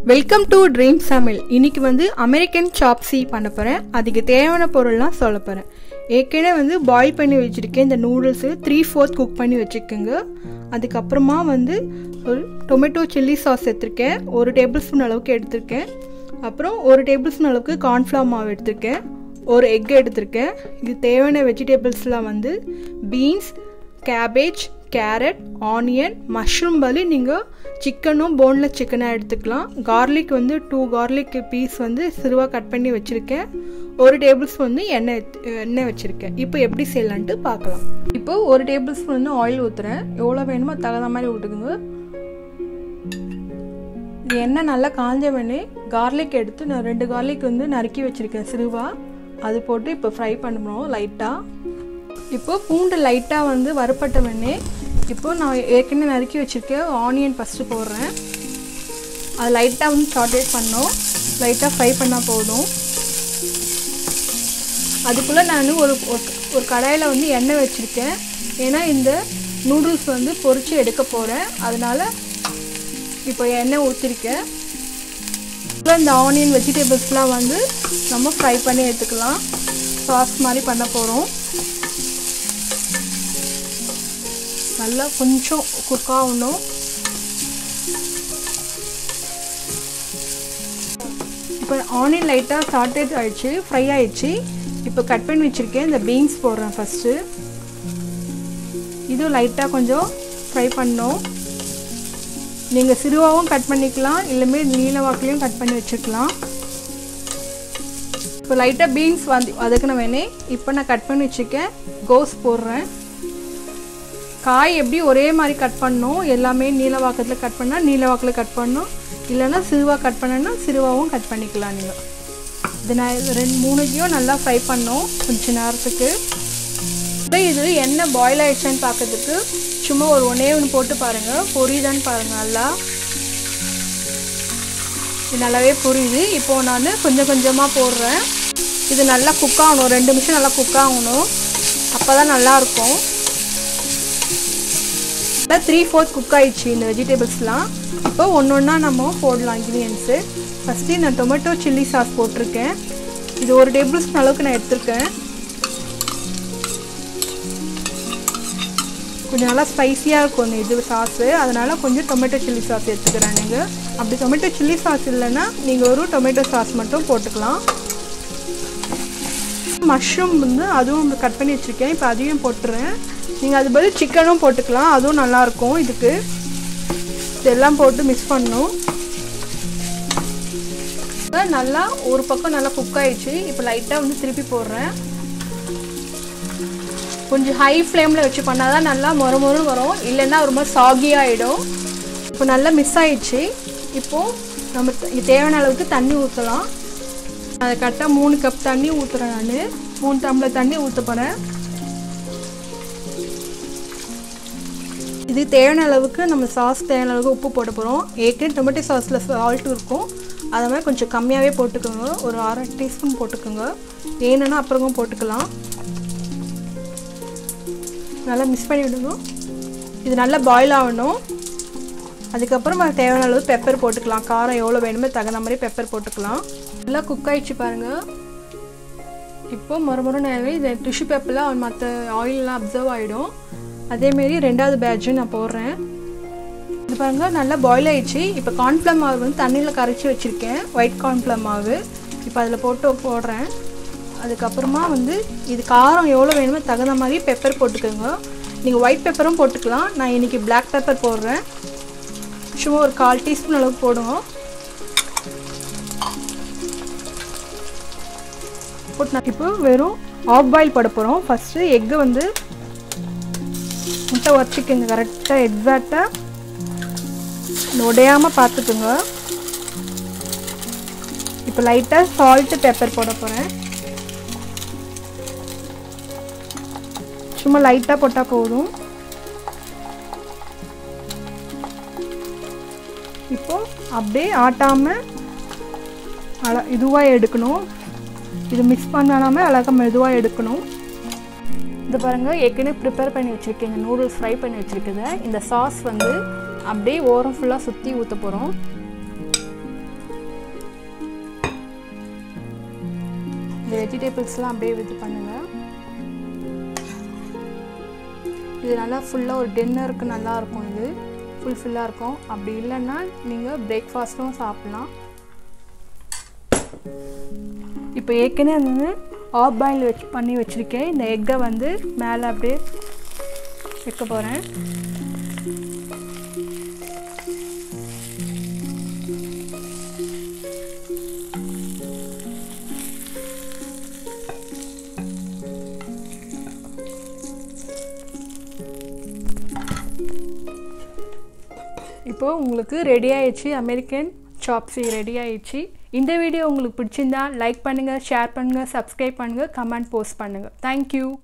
welcome to dream சமையல் இன்னைக்கு வந்து அமெரிக்கன் சாப்ஸி பண்ண போகிறேன் அதுக்கு தேவையான பொருள்லாம் சொல்ல போகிறேன் ஏற்கனவே வந்து பாயில் பண்ணி வச்சுருக்கேன் இந்த நூடுல்ஸு த்ரீ ஃபோர்த் குக் பண்ணி வச்சுக்கோங்க அதுக்கப்புறமா வந்து ஒரு டொமேட்டோ சில்லி சாஸ் எடுத்திருக்கேன் ஒரு டேபிள் ஸ்பூன் அளவுக்கு எடுத்திருக்கேன் அப்புறம் ஒரு டேபிள் ஸ்பூன் அளவுக்கு கார்ன்ஃப்ளவர் மாவு எடுத்திருக்கேன் ஒரு எக் எடுத்திருக்கேன் இது தேவையான வெஜிடபிள்ஸ்லாம் வந்து beans cabbage carrot onion mushroom பதில் நீங்கள் சிக்கனும் போன்லெஸ் சிக்கனாக எடுத்துக்கலாம் கார்லிக் வந்து டூ கார்லிக் பீஸ் வந்து சிறுவாக கட் பண்ணி வச்சுருக்கேன் ஒரு டேபிள் ஸ்பூன் வந்து எண்ணெய் எடுத்து- எண்ணெய் வச்சுருக்கேன் இப்போ எப்படி செய்யலான்ட்டு பார்க்கலாம் இப்போ ஒரு டேபிள் ஸ்பூன் வந்து ஆயில் ஊற்றுறேன் எவ்வளோ வேணுமோ தகுந்த மாதிரி ஊற்றுக்குங்க இது எண்ணெய் நல்லா காஞ்ச வேணே கார்லிக் எடுத்து நான் ரெண்டு கார்லிக் வந்து நறுக்கி வச்சுருக்கேன் சிறுவா அது போட்டு இப்போ ஃப்ரை பண்ணுறோம் லைட்டாக இப்போ பூண்டு லைட்டாக வந்து வறுப்பட்ட வேணே இப்போ நான் ஏற்கனவே நறுக்கி வச்சுருக்கேன் ஆனியன் ஃபஸ்ட்டு போடுறேன் அது லைட்டாக வந்து சாட்டேட் பண்ணோம் லைட்டாக ஃப்ரை பண்ணால் போதும் அதுக்குள்ளே நான் ஒரு ஒரு- ஒரு கடாயில் வந்து எண்ணெய் வச்சுருக்கேன் ஏன்னா இந்த நூடுல்ஸ் வந்து பொரிச்சு எடுக்க போகிறேன் அதனால இப்போ எண்ணெய் ஊற்றிருக்கேன் இப்போ இந்த ஆனியன் வெஜிடபிள்ஸ்லாம் வந்து நம்ம ஃப்ரை பண்ணி எடுத்துக்கலாம் சாஸ் மாதிரி பண்ண போகிறோம் நல்லா கொஞ்சம் குக் ஆகணும் இப்போ ஆனியன் லைட்டாக சாட்டேட் ஆயிடுச்சு ஃப்ரை ஆயிடுச்சு இப்போ கட் பண்ணி வச்சுருக்கேன் இந்த பீன்ஸ் போடுறேன் ஃபஸ்ட்டு இதுவும் லைட்டாக கொஞ்சம் ஃப்ரை பண்ணணும் நீங்கள் சிறுவாவும் கட் பண்ணிக்கலாம் இல்லைமே நீல வாக்குலையும் கட் பண்ணி வச்சுக்கலாம் இப்போ லைட்டாக பீன்ஸ் வந்து வதக்கின வேணே இப்போ நான் கட் பண்ணி வச்சுருக்கேன் கோஸ் போடுறேன் காய் எப்படி ஒரே மாதிரி கட் பண்ணணும் எல்லாமே நீல வாக்கத்தில் கட் பண்ணால் நீல வாக்கில் கட் பண்ணணும் இல்லைன்னா சிறுவா கட் பண்ணனா சிறுவாவும் கட் பண்ணிக்கலாம் நீங்கள் இது நான் இது ரெண்டு மூணுத்தையும் நல்லா ஃப்ரை பண்ணோம் கொஞ்ச நேரத்துக்கு இப்போ இது என்ன பாயில் ஆயிடுச்சான்னு பார்க்கறதுக்கு சும்மா ஒரு ஒன்றே ஒன்று போட்டு பாருங்கள் பொரியுதான்னு பாருங்கள் நல்லா இது நல்லாவே புரியுது இப்போது நான் கொஞ்சம் கொஞ்சமாக போடுறேன் இது நல்லா குக் ஆகணும் ரெண்டு நிமிஷம் நல்லா குக் ஆகணும் அப்போ தான் நல்லாயிருக்கும் நல்லா த்ரீ ஃபோர்த் குக் ஆயிடுச்சு இந்த வெஜிடபிள்ஸ்லாம் இப்போ ஒன்று ஒன்றா நம்ம போடலாம் இன்க்ரீடியன்ஸு ஃபஸ்ட்டு நான் டொமேட்டோ சில்லி சாஸ் போட்டிருக்கேன் இது ஒரு டேபிள் ஸ்பூன் அளவுக்கு நான் எடுத்திருக்கேன் கொஞ்சம் நல்லா ஸ்பைஸியாக இருக்கும் இந்த இது சாஸு அதனால் கொஞ்சம் டொமேட்டோ சில்லி சாஸ் எடுத்துக்கிறேன் நீங்கள் அப்படி டொமேட்டோ சில்லி சாஸ் இல்லைன்னா நீங்கள் ஒரு டொமேட்டோ சாஸ் மட்டும் போட்டுக்கலாம் மஷ்ரூம் வந்து அதுவும் கட் பண்ணி வச்சுருக்கேன் இப்போ அதையும் போட்டுறேன் நீங்கள் அது பதில் சிக்கனும் போட்டுக்கலாம் அதுவும் நல்லாயிருக்கும் இதுக்கு இதெல்லாம் போட்டு மிக்ஸ் பண்ணணும் இப்போ நல்லா ஒரு பக்கம் நல்லா குக் ஆயிடுச்சு இப்போ லைட்டாக வந்து திருப்பி போடுறேன் கொஞ்சம் ஹை ஃப்ளேமில் வச்சு பண்ணால் தான் நல்லா மொறு மொறு வரும் இல்லைன்னா ஒரு மாதிரி சாகி ஆகிடும் இப்போ நல்லா மிஸ் ஆயிடுச்சு இப்போது நம்ம த- தேவையான அளவுக்கு தண்ணி ஊற்றலாம் அதை கரெக்டாக மூணு கப் தண்ணி ஊற்றுறேன் நான் மூணு டம்ளர் தண்ணி ஊற்ற போகிறேன் இது தேவையான அளவுக்கு நம்ம சாஸ் தேவையான அளவுக்கு உப்பு போட போகிறோம் ஏற்கனவே டொமேட்டோ சாஸில் சால்ட் இருக்கும் அதை மாதிரி கொஞ்சம் கம்மியாகவே போட்டுக்கோங்க ஒரு அரை டீஸ்பூன் போட்டுக்கோங்க வேணும்னா அப்புறமும் போட்டுக்கலாம் நல்லா மிக்ஸ் பண்ணி விடுங்க இது நல்லா பாயில் ஆகணும் அதுக்கப்புறம் அது தேவையான அளவு பெப்பர் போட்டுக்கலாம் காரம் எவ்வளோ வேணுமோ தகுந்த மாதிரி பெப்பர் போட்டுக்கலாம் நல்லா குக் ஆயிடுச்சு பாருங்கள் இப்போ மறுமுறை நேரவே இது டிஷ்யூ பேப்பரில் மற்ற ஆயிலெலாம் அப்சர்வ் ஆகிடும் அதேமாரி ரெண்டாவது பேட்சும் நான் போடுறேன் இது பாருங்கள் நல்லா பாயில் ஆயிடுச்சு இப்போ கார்ன்ஃப்ளவர் மாவு வந்து தண்ணியில் கரைச்சி வச்சுருக்கேன் ஒயிட் கார்ன்ஃப்ளவர் மாவு இப்போ அதில் போட்டு போடுறேன் அதுக்கப்புறமா வந்து இது காரம் எவ்வளோ வேணுமோ தகுந்த மாதிரி பெப்பர் போட்டுக்கோங்க நீங்கள் ஒயிட் பெப்பரும் போட்டுக்கலாம் நான் இன்றைக்கி Black பெப்பர் போடுறேன் சும்மா ஒரு கால் டீஸ்பூன் அளவுக்கு போடுவோம் போட்டு நான் இப்போ வெறும் ஆஃப் பாயில் போட போகிறோம் ஃபஸ்ட்டு எக்கு வந்து முட்டை வச்சுக்கோங்க கரெக்டாக எக்ஸாக்டாக உடையாமல் பார்த்துக்குங்க இப்போ லைட்டாக சால்ட்டு பெப்பர் போட போகிறேன் சும்மா லைட்டாக போட்டால் போதும் இப்போ அப்படியே ஆட்டாமல் அழ இதுவாக எடுக்கணும் இது மிக்ஸ் பண்ணாமல் அழகாக மெதுவாக எடுக்கணும் இது பாருங்கள் ஏற்கனவே ப்ரிப்பேர் பண்ணி வச்சுருக்கேன் இந்த நூடுல்ஸ் ஃப்ரை பண்ணி வச்சுருக்குது இந்த சாஸ் வந்து அப்படியே ஓரம் ஃபுல்லாக சுற்றி ஊற்ற போகிறோம் வெஜிடபிள்ஸ்லாம் அப்படியே இது பண்ணுங்கள் இது நல்லா ஃபுல்லாக ஒரு டின்னருக்கு நல்லா இருக்கும் இது ஃபுல்ஃபில்லாக இருக்கும் அப்படி இல்லைன்னா நீங்கள் பிரேக்ஃபாஸ்ட்டும் சாப்பிட்லாம் இப்போ ஏற்கனவே வந்து ஆஃப் பாயில் வச்சு பண்ணி வச்சுருக்கேன் இந்த எக்கை வந்து மேலே அப்படியே வைக்க போகிறேன் இப்போது உங்களுக்கு ரெடி ஆயிடுச்சு அமெரிக்கன் சாப்ஸி ரெடி ஆயிடுச்சு இந்த வீடியோ உங்களுக்கு பிடிச்சிருந்தா லைக் பண்ணுங்கள் ஷேர் பண்ணுங்கள் சப்ஸ்கிரைப் பண்ணுங்கள் கமெண்ட் போஸ்ட் பண்ணுங்கள் தேங்க்யூ